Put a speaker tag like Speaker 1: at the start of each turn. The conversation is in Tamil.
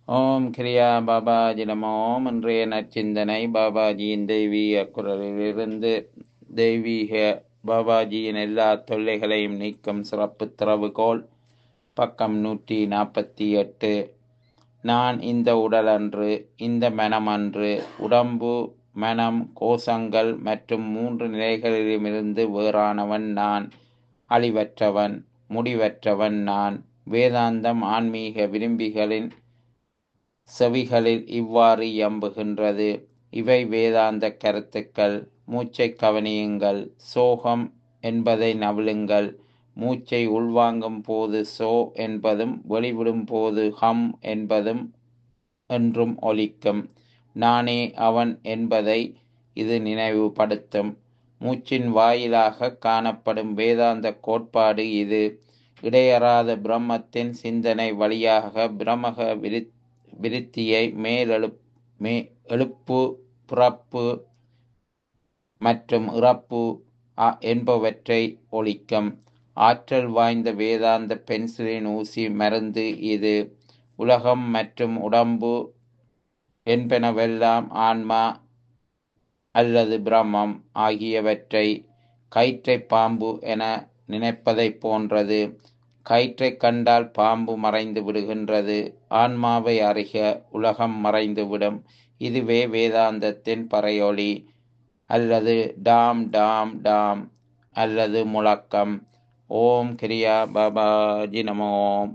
Speaker 1: ஓம் கிரியா பாபாஜி நமோ ஓம் இன்றைய நற்சிந்தனை பாபாஜியின் தெய்வீக குரலிலிருந்து தெய்வீக பாபாஜியின் எல்லா தொல்லைகளையும் நீக்கும் சிறப்பு திறவுகோல் பக்கம் நூற்றி நாற்பத்தி எட்டு நான் இந்த உடல் அன்று இந்த மனம் அன்று உடம்பு மனம் கோஷங்கள் மற்றும் மூன்று நிலைகளிலுமிருந்து வேறானவன் நான் அழிவற்றவன் முடிவற்றவன் நான் வேதாந்தம் ஆன்மீக விரும்பிகளின் செவிகளில் இவ்வாறு இயம்புகின்றது இவை வேதாந்த கருத்துக்கள் மூச்சை கவனியுங்கள் சோகம் என்பதை நவிழுங்கள் மூச்சை உள்வாங்கும் போது சோ என்பதும் வெளிவிடும் போது ஹம் என்பதும் என்றும் ஒலிக்கும் நானே அவன் என்பதை இது நினைவுபடுத்தும் மூச்சின் வாயிலாக காணப்படும் வேதாந்த கோட்பாடு இது இடையறாத பிரம்மத்தின் சிந்தனை வழியாக பிரமக விரி விருத்தியை மேலெழு மே எழுப்பு பிறப்பு மற்றும் இறப்பு என்பவற்றை ஒழிக்கும் ஆற்றல் வாய்ந்த வேதாந்த பென்சிலின் ஊசி மருந்து இது உலகம் மற்றும் உடம்பு என்பனவெல்லாம் ஆன்மா அல்லது பிரம்மம் ஆகியவற்றை கயிற்றை பாம்பு என நினைப்பதைப் போன்றது கயிற்றை கண்டால் பாம்பு மறைந்து விடுகின்றது ஆன்மாவை அறிக உலகம் மறைந்துவிடும் இதுவே வேதாந்தத்தின் பறையொளி அல்லது டாம் டாம் டாம் அல்லது முழக்கம் ஓம் கிரியா பாபாஜி நமோம்